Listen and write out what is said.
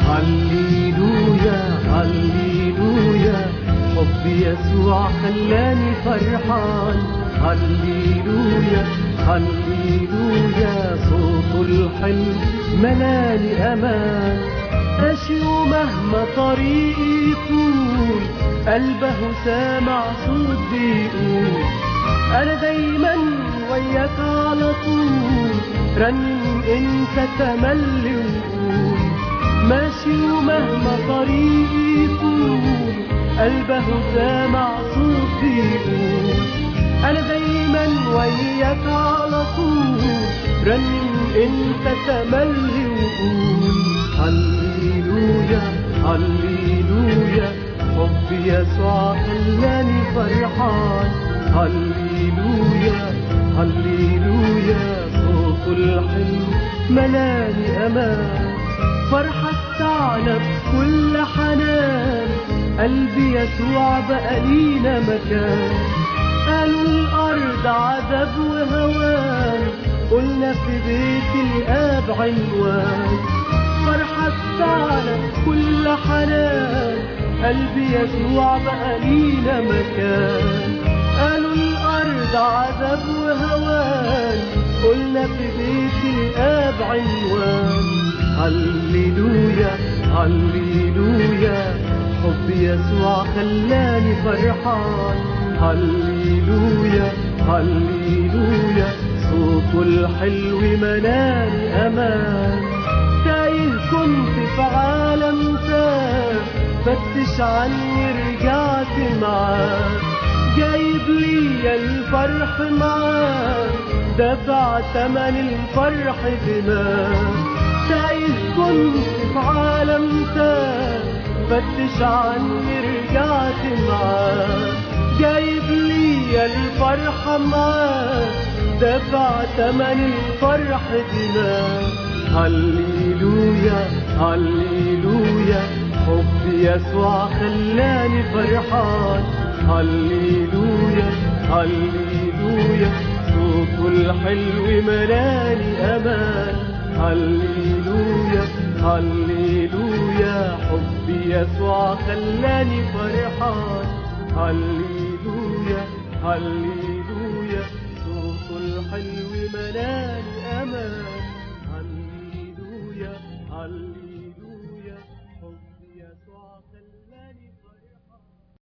هللويا هللويا حب يسوع خلاني فرحان هللويا هللويا صوت الحلم ملاني امان ماشي ومهما طريقي يطول قلبه سامع صوت بيقول انا دايما وياك على طول رنم انت تملي وقول ماشي ومهما طريقي يطول قلبه سامع صوت بيقول انا دايما وياك على طول رنم انت تملي وقول هللويا هللويا حب يسوع خلاني فرحان هللويا هللويا صوت الحلم ملاني امان فرحة تعلى بكل حنان قلبي يسوع بقى لينا مكان قالوا الأرض عذاب وهوان قلنا في بيت الآب عنوان فرحة تعلى بكل حنان قلبي يسوع بقى لينا مكان قالوا الأرض عذاب وهوان قلنا في بيت الآب عنوان هللويا هللويا حب يسوع خلاني فرحان هللويا هللويا صوت الحلو ملاني امان تايه كنت في عالم تاه فتش عني رجعت معاه جايب لي الفرح معاه دفع تمن الفرح دماغ تايه كنت في عالم تاه فتش عني رجعت معاه جايب لي الفرحة معاه دفع تمن الفرح دماغ هللويا هللويا حب يسوع خلاني فرحان هللويا هللويا صوت الحلو ملاني امان هللويا هللويا حب يسوع خلاني فرحان هللويا هللويا